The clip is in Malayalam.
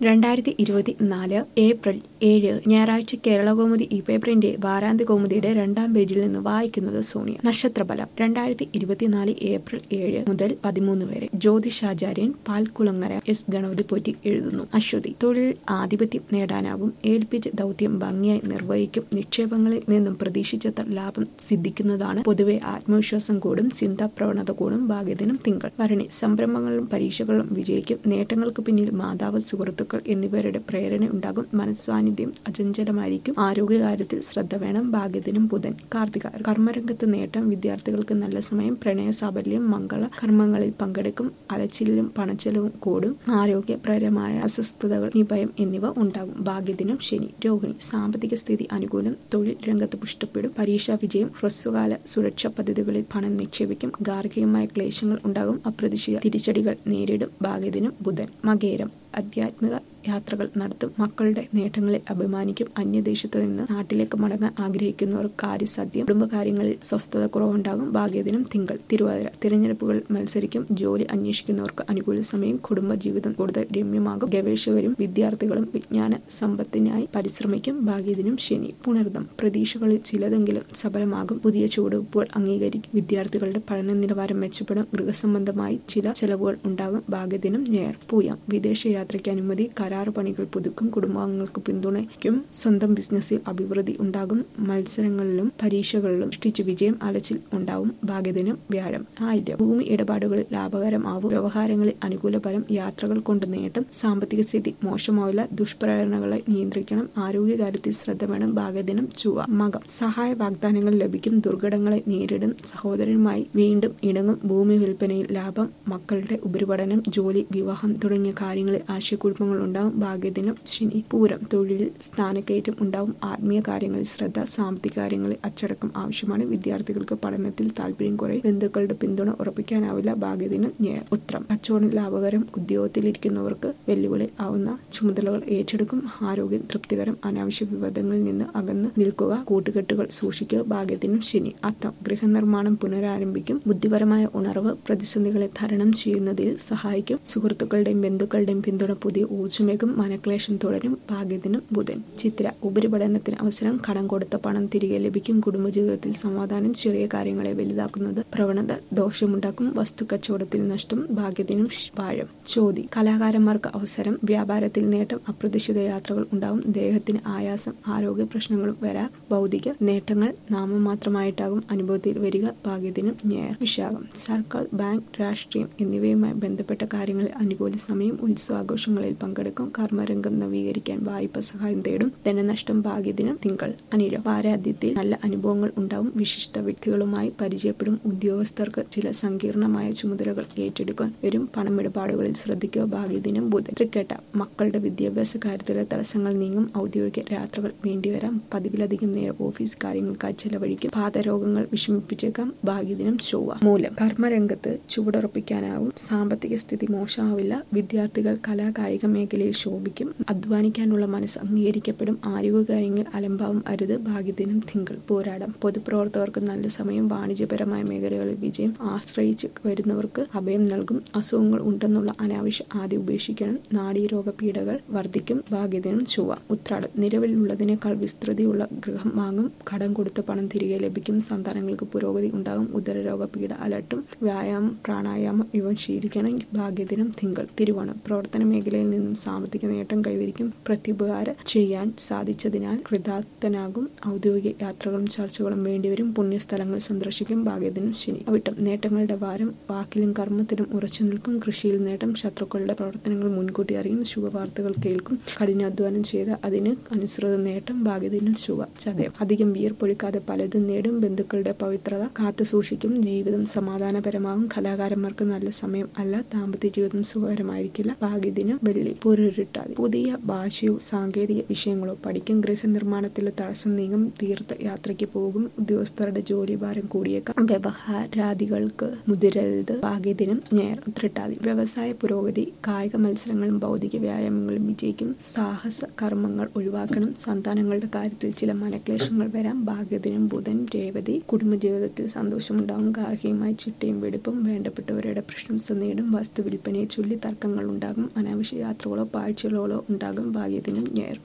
രണ്ടായിരത്തി ഇരുപത്തിനാല് ഏപ്രിൽ ഏഴ് ഞായറാഴ്ച കേരളകൗമുദി ഈ പേപ്പറിന്റെ വാരാന്ത്യ കൗമുദിയുടെ രണ്ടാം പേജിൽ നിന്ന് വായിക്കുന്നത് സോണിയ നക്ഷത്രഫലം രണ്ടായിരത്തി ഇരുപത്തിനാല് ഏപ്രിൽ ഏഴ് മുതൽ പതിമൂന്ന് വരെ ജ്യോതിഷാചാര്യൻ പാൽക്കുളങ്ങര എസ് ഗണപതി പോറ്റി എഴുതുന്നു അശ്വതി തൊഴിൽ ആധിപത്യം നേടാനാവും ഏൽപ്പിച്ച ദൗത്യം ഭംഗിയായി നിർവഹിക്കും നിക്ഷേപങ്ങളിൽ നിന്നും പ്രതീക്ഷിച്ചത്ര ലാഭം സിദ്ധിക്കുന്നതാണ് പൊതുവെ ആത്മവിശ്വാസം കൂടും ചിന്താ പ്രവണത കൂടും ഭാഗ്യദിനം തിങ്കൾ ഭരണി സംരംഭങ്ങളിലും പരീക്ഷകളിലും വിജയിക്കും നേട്ടങ്ങൾക്ക് പിന്നിൽ മാതാവ് സുഹൃത്തുക്കൾ എന്നിവരുടെ പ്രേരണ ഉണ്ടാകും മനസ്സാന്നിധ്യം അചഞ്ചലമായിരിക്കും ആരോഗ്യകാര്യത്തിൽ ശ്രദ്ധ വേണം ഭാഗ്യദിനം ബുധൻ കാർത്തിക കർമ്മരംഗത്ത് നേട്ടം വിദ്യാർത്ഥികൾക്ക് നല്ല സമയം പ്രണയ സാഫല്യം മംഗള കർമ്മങ്ങളിൽ പങ്കെടുക്കും അലച്ചിലും പണച്ചെലവും കൂടും ആരോഗ്യപരമായ അസ്വസ്ഥതകൾ നിഭയം എന്നിവ ഉണ്ടാകും ഭാഗ്യദിനം ശനി രോഹിണി സാമ്പത്തിക സ്ഥിതി അനുകൂലം തൊഴിൽ രംഗത്ത് പുഷ്ടപ്പെടും പരീക്ഷാ വിജയം ഹ്രസ്വകാല സുരക്ഷാ പദ്ധതികളിൽ പണം നിക്ഷേപിക്കും ഗാർഹികമായ ക്ലേശങ്ങൾ ഉണ്ടാകും അപ്രതീക്ഷിത തിരിച്ചടികൾ നേരിടും ഭാഗ്യദിനം ബുധൻ മകേരം ആധ്യാത്മിക യാത്രകൾ നടത്തും മക്കളുടെ നേട്ടങ്ങളിൽ അഭിമാനിക്കും അന്യദേശത്ത് നിന്ന് നാട്ടിലേക്ക് മടങ്ങാൻ ആഗ്രഹിക്കുന്നവർ കാര്യസാധ്യം കുടുംബകാര്യങ്ങളിൽ സ്വസ്ഥത കുറവുണ്ടാകും ഭാഗ്യദിനം തിങ്കൾ തിരുവാതിര തിരഞ്ഞെടുപ്പുകൾ മത്സരിക്കും ജോലി അന്വേഷിക്കുന്നവർക്ക് അനുകൂല സമയം കുടുംബജീവിതം കൂടുതൽ രമ്യമാകും ഗവേഷകരും വിദ്യാർത്ഥികളും വിജ്ഞാന സമ്പത്തിനായി പരിശ്രമിക്കും ഭാഗ്യദിനം ശനി പുണർദം പ്രതീക്ഷകളിൽ ചിലതെങ്കിലും സഫലമാകും പുതിയ ചുവടുവെപ്പുകൾ അംഗീകരിക്കും വിദ്യാർത്ഥികളുടെ പഠന നിലവാരം മെച്ചപ്പെടും ഗൃഹസംബന്ധമായി ചില ചെലവുകൾ ഉണ്ടാകും ഭാഗ്യദിനം ഞായർ പൂയം വിദേശ യാത്രയ്ക്ക് അനുമതി കരാർ പണികൾ പുതുക്കും കുടുംബാംഗങ്ങൾക്ക് പിന്തുണയ്ക്കും സ്വന്തം ബിസിനസ്സിൽ അഭിവൃദ്ധി ഉണ്ടാകും മത്സരങ്ങളിലും പരീക്ഷകളിലും സൃഷ്ടിച്ചു വിജയം അലച്ചിൽ ഉണ്ടാവും ഭാഗ്യദിനം വ്യാഴം ആയിരം ഭൂമി ഇടപാടുകളിൽ ലാഭകരമാവും വ്യവഹാരങ്ങളിൽ അനുകൂല ഫലം യാത്രകൾ കൊണ്ട് നേട്ടം സാമ്പത്തിക സ്ഥിതി മോശമാവില്ല ദുഷ്പ്രേരണകളെ നിയന്ത്രിക്കണം ആരോഗ്യകാര്യത്തിൽ ശ്രദ്ധ വേണം ഭാഗ്യദിനം ചുവ മകം സഹായ വാഗ്ദാനങ്ങൾ ലഭിക്കും ദുർഘടങ്ങളെ നേരിടും സഹോദരനുമായി വീണ്ടും ഇണങ്ങും ഭൂമി വിൽപ്പനയിൽ ലാഭം മക്കളുടെ ഉപരിപഠനം ജോലി വിവാഹം തുടങ്ങിയ കാര്യങ്ങളിൽ ആശയക്കുഴപ്പങ്ങൾ ഉണ്ടാവും ഭാഗ്യദിനം ശനി പൂരം തൊഴിലിൽ സ്ഥാനക്കയറ്റം ഉണ്ടാവും ആത്മീയ കാര്യങ്ങളിൽ ശ്രദ്ധ സാമ്പത്തിക കാര്യങ്ങളിൽ അച്ചടക്കം ആവശ്യമാണ് വിദ്യാർത്ഥികൾക്ക് പഠനത്തിൽ താല്പര്യം കുറയും ബന്ധുക്കളുടെ പിന്തുണ ഉറപ്പിക്കാനാവില്ല ഭാഗ്യദിനം ഞായർ ഉത്രം കച്ചവടം ലാഭകരം ഉദ്യോഗത്തിലിരിക്കുന്നവർക്ക് വെല്ലുവിളി ആവുന്ന ചുമതലകൾ ഏറ്റെടുക്കും ആരോഗ്യം തൃപ്തികരം അനാവശ്യ വിവാദങ്ങളിൽ നിന്ന് അകന്ന് നിൽക്കുക കൂട്ടുകെട്ടുകൾ സൂക്ഷിക്കുക ഭാഗ്യദിനം ശനി അത്തം ഗൃഹനിർമ്മാണം പുനരാരംഭിക്കും ബുദ്ധിപരമായ ഉണർവ് പ്രതിസന്ധികളെ തരണം ചെയ്യുന്നതിൽ സഹായിക്കും സുഹൃത്തുക്കളുടെയും ബന്ധുക്കളുടെയും പിന്തുണ പുതിയ ഊർജ്ജമേകും മനക്ലേശം തുടരും ഭാഗ്യദിനം ബുധൻ ചിത്ര ഉപരിപഠനത്തിന് അവസരം കടം കൊടുത്ത പണം തിരികെ ലഭിക്കും കുടുംബജീവിതത്തിൽ സമാധാനം ചെറിയ കാര്യങ്ങളെ വലുതാക്കുന്നത് പ്രവണത ദോഷമുണ്ടാക്കും വസ്തു കച്ചവടത്തിൽ നഷ്ടം ഭാഗ്യദിനം വാഴം ചോതി കലാകാരന്മാർക്ക് അവസരം വ്യാപാരത്തിൽ നേട്ടം അപ്രതീക്ഷിത യാത്രകൾ ഉണ്ടാവും ദേഹത്തിന് ആയാസം ആരോഗ്യ പ്രശ്നങ്ങളും വരാം ഭൗതിക നേട്ടങ്ങൾ നാമമാത്രമായിട്ടാകും അനുഭവത്തിൽ വരിക ഭാഗ്യദിനം ഞായർ വിശാഖം സർക്കാർ ബാങ്ക് രാഷ്ട്രീയം എന്നിവയുമായി ബന്ധപ്പെട്ട കാര്യങ്ങളിൽ അനുകൂല സമയം ഉത്സവാഘോഷങ്ങളിൽ പങ്കെടുക്കും കർമ്മരംഗം നവീകരിക്കാൻ വായ്പ സഹായം തേടും ധനനഷ്ടം ഭാഗ്യദിനം തിങ്കൾ അനിര പാരാദ്യത്തിൽ നല്ല അനുഭവങ്ങൾ ഉണ്ടാവും വിശിഷ്ട വ്യക്തികളുമായി പരിചയപ്പെടും ഉദ്യോഗസ്ഥർക്ക് ചില സങ്കീർണമായ ചുമതലകൾ ഏറ്റെടുക്കാൻ വരും പണമിടപാടുകളിൽ ശ്രദ്ധിക്കുക ഭാഗ്യദിനം ബുധൻ തൃക്കേട്ട മക്കളുടെ വിദ്യാഭ്യാസ കാര്യത്തിലെ തടസ്സങ്ങൾ നീങ്ങും ഔദ്യോഗിക യാത്രകൾ വേണ്ടിവരാം പതിവിലധികം നേരം ഓഫീസ് കാര്യങ്ങൾക്കായി ചെലവഴിക്കും പാതരോഗങ്ങൾ വിഷമിപ്പിച്ചേക്കാം ഭാഗ്യദിനം ചൊവ്വ മൂലം കർമ്മരംഗത്ത് ചുവടുറപ്പിക്കാനാവും സാമ്പത്തിക സ്ഥിതി മോശമാവില്ല വിദ്യാർത്ഥികൾ കലാ കായിക മേഖലയിൽ ശോഭിക്കും അധ്വാനിക്കാനുള്ള മനസ്സ് അംഗീകരിക്കപ്പെടും ആരോഗ്യകാര്യങ്ങൾ അലംഭാവം അരുത് ഭാഗ്യദിനം തിങ്കൾ പോരാടം പൊതുപ്രവർത്തകർക്ക് നല്ല സമയം വാണിജ്യപരമായ മേഖലകളിൽ വിജയം ആശ്രയിച്ച് വരുന്നവർക്ക് അഭയം നൽകും അസുഖങ്ങൾ ഉണ്ടെന്നുള്ള അനാവശ്യ ആദ്യം ഉപേക്ഷിക്കണം നാഡീരോഗ പീഡകൾ വർദ്ധിക്കും ഭാഗ്യദിനം ചൊവ്വ ഉത്രാടം നിലവിലുള്ളതിനേക്കാൾ വിസ്തൃതിയുള്ള ഗൃഹം വാങ്ങും കടം കൊടുത്ത പണം തിരികെ ലഭിക്കും സന്താനങ്ങൾക്ക് പുരോഗതി ഉണ്ടാകും ഉദരരോഗ പീഡ അലട്ടും വ്യായാമം പ്രാണായാമം ഇവ ശീലിക്കണം ഭാഗ്യദിനം തിങ്കൾ തിരുവോണം പ്രവർത്തന മേഖലയിൽ നിന്നും സാമ്പത്തിക നേട്ടം കൈവരിക്കും പ്രത്യുപകാരം ചെയ്യാൻ സാധിച്ചതിനാൽ കൃതാർത്ഥനാകും ഔദ്യോഗിക യാത്രകളും ചർച്ചകളും വേണ്ടിവരും പുണ്യസ്ഥലങ്ങൾ സന്ദർശിക്കും ഭാഗ്യദിനം ശനി അവിട്ടം നേട്ടങ്ങളുടെ ഭാരം വാക്കിലും കർമ്മത്തിലും ഉറച്ചു നിൽക്കും കൃഷിയിൽ നേട്ടം ശത്രുക്കളുടെ പ്രവർത്തനങ്ങൾ മുൻകൂട്ടി അറിയും ശുഭവാർത്തകൾ കേൾക്കും കഠിനാധ്വാനം ചെയ്ത അതിന് അനുസൃത നേട്ടം ഭാഗ്യദിനം ശുഭ ചതയം അധികം വിയർപ്പൊഴിക്കാതെ പലതും നേടും ബന്ധുക്കളുടെ പവിത്രത കാത്തു സൂക്ഷിക്കും ജീവിതം സമാധാനപരമാകും കലാകാരന്മാർക്ക് നല്ല സമയം അല്ല ദാമ്പത്യ ജീവിതം സുഖകരമായിരിക്കില്ല ഭാഗ്യദിനം വെള്ളി പൊരുരുട്ടാതി പുതിയ ഭാഷയോ സാങ്കേതിക വിഷയങ്ങളോ പഠിക്കും ഗൃഹനിർമ്മാണത്തിലെ തടസ്സം നീങ്ങും തീർത്ഥ യാത്രയ്ക്ക് പോകും ഉദ്യോഗസ്ഥരുടെ ജോലി ഭാരം കൂടിയേക്കാം വ്യവഹാരാദികൾക്ക് മുതിരരുത് ഭാഗ്യദിനം ഞായർ തൃട്ടാതി വ്യവസായ പുരോഗതി കായിക മത്സരങ്ങളും ഭൗതിക വ്യായാമങ്ങളും വിജയിക്കും സാഹസ കർമ്മങ്ങൾ ഒഴിവാക്കണം സന്താനങ്ങളുടെ കാര്യത്തിൽ ചില മനക്ലേശങ്ങൾ വരാം ഭാഗ്യദിനം ബുധൻ രേവതി കുടുംബജീവിതത്തിൽ സന്തോഷമുണ്ടാകും ഗാർഹികമായി ചിട്ടയും വെടുപ്പും വേണ്ടപ്പെട്ടവരുടെ പ്രശംസ നേടും വസ്തു വിൽപ്പനയെ ചൊല്ലി തർക്കങ്ങൾ ഉണ്ടാകും അനാവശ്യ യാത്രകളോ പാഴ്ചകളോ ഉണ്ടാകും ഭാഗ്യത്തിനും നേർ